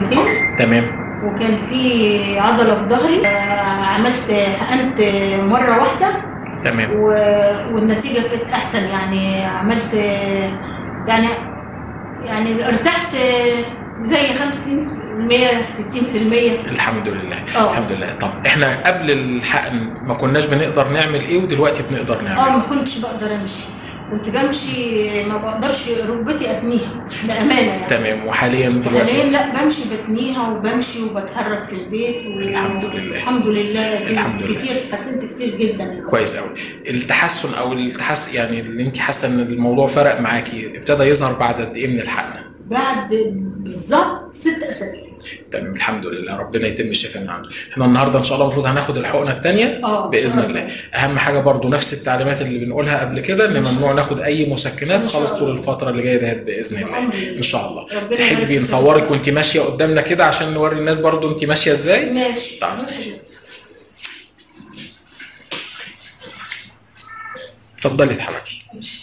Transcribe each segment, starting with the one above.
حقنتين تمام وكان في عضله في ظهري آه، عملت حقنت مره واحده تمام و- والنتيجه كانت احسن يعني عملت آه، يعني يعني ارتحت آه، زي 50% 60% الحمد لله اه. الحمد لله طب احنا قبل الحقن ما كناش بنقدر نعمل ايه ودلوقتي بنقدر اه نعمل ما كنتش بقدر امشي كنت بمشي ما بقدرش ركبتي اتنيها بامانه يعني تمام وحاليا دلوقتي حاليا لا بمشي بتنيها وبمشي وبتحرك في البيت و... الحمد لله. الحمد لله الحمد لله. كتير اتحسنت كتير جدا كويس قوي التحسن او التحسن يعني اللي انت حاسه ان الموضوع فرق معاكي ابتدى يظهر بعد قد ايه من الحقنه بعد بالظبط ست اسابيع تمام الحمد لله ربنا يتم الشفاء من عنده احنا النهارده ان شاء الله المفروض هناخد الحقنه الثانيه اه إن باذن شاء الله اهم حاجه برضو نفس التعليمات اللي بنقولها قبل كده ان إن شاء ممنوع ناخد اي مسكنات إن شاء خالص طول الله. الفتره اللي جايه دهت باذن الله بأمر الله. ان شاء الله ربنا يبارك تحبي فيك. نصورك وانت ماشيه قدامنا كده عشان نوري الناس برضو انت ماشيه ازاي ماشي طيب. ماشي. اتفضلي اتحركي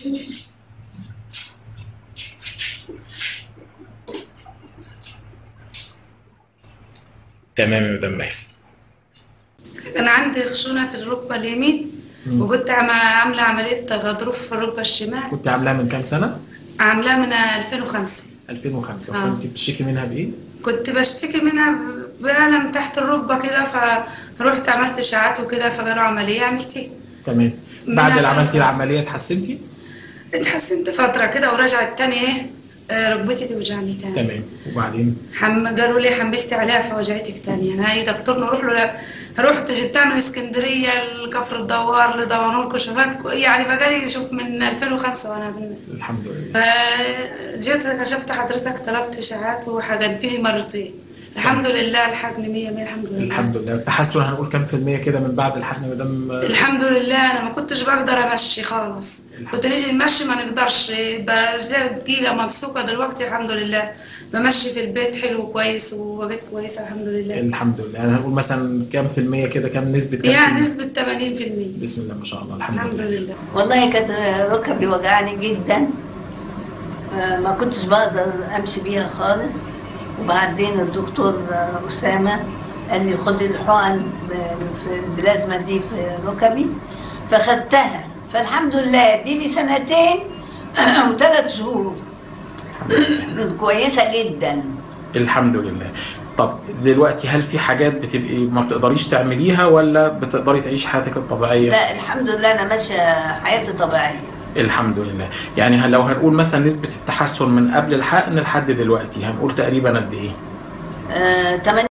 تمام يا مدام ميس كان عندي خشونة في الركبة اليمين وكنت عم- عاملة عملية غضروف في الركبة الشمال كنت عاملاها من كام سنه عاملاها من 2005 2005 آه. كنت بتشتكي منها بايه كنت بشتكي منها ب- بألم تحت الركبة كده فروحت عملت إشاعات وكده فقالوا عملية عملتها تمام من بعد ما 2005. عملتي العمليه اتحسنتي اتحسنت فترة كده ورجعت تاني ايه آه، ركبتي توجعني تاني تمام وبعدين حم... قالوا لي حملتي عليها فوجعتك تاني يعني اي دكتور نروح له لا رحت جبتها من اسكندريه لكفر الدوار لدمنهور كشوفات يعني بقالي شوف من 2005 وانا بن... الحمد لله فجيت كشفت حضرتك طلبت اشاعات وحقنت لي مرتين الحمد لله الحقن 100 100 الحمد لله الحمد لله التحسن هنقول كام في المية كده من بعد الحقن يا مدام الحمد لله انا ما كنتش بقدر امشي خالص كنت نيجي نمشي ما نقدرش برجلي تقيله وممسوكه دلوقتي الحمد لله بمشي في البيت حلو كويس وبقيت كويسه الحمد لله الحمد لله يعني هنقول مثلا كام في المية كده كام نسبة كام في يعني المية؟ نسبه 80% بسم الله ما شاء الله الحمد, الحمد لله لله والله كانت ركبي وجعاني جدا آه، ما كنتش بقدر امشي بيها خالص وبعدين الدكتور آه، اسامه قال لي خدي الحقن ب- في البلازما دي في ركبي فخدتها فالحمد لله دي لي سنتين وثلاث شهور كويسه جدا الحمد لله طب دلوقتي هل في حاجات بتبقي ما بتقدريش تعمليها ولا بتقدري تعيشي حياتك الطبيعية؟ لا الحمد لله انا ماشيه حياتي طبيعيه الحمد لله يعني هل- لو هنقول مثلا نسبة التحسن من قبل الحقن لحد دلوقتي هنقول تقريبا قد ايه؟ آه،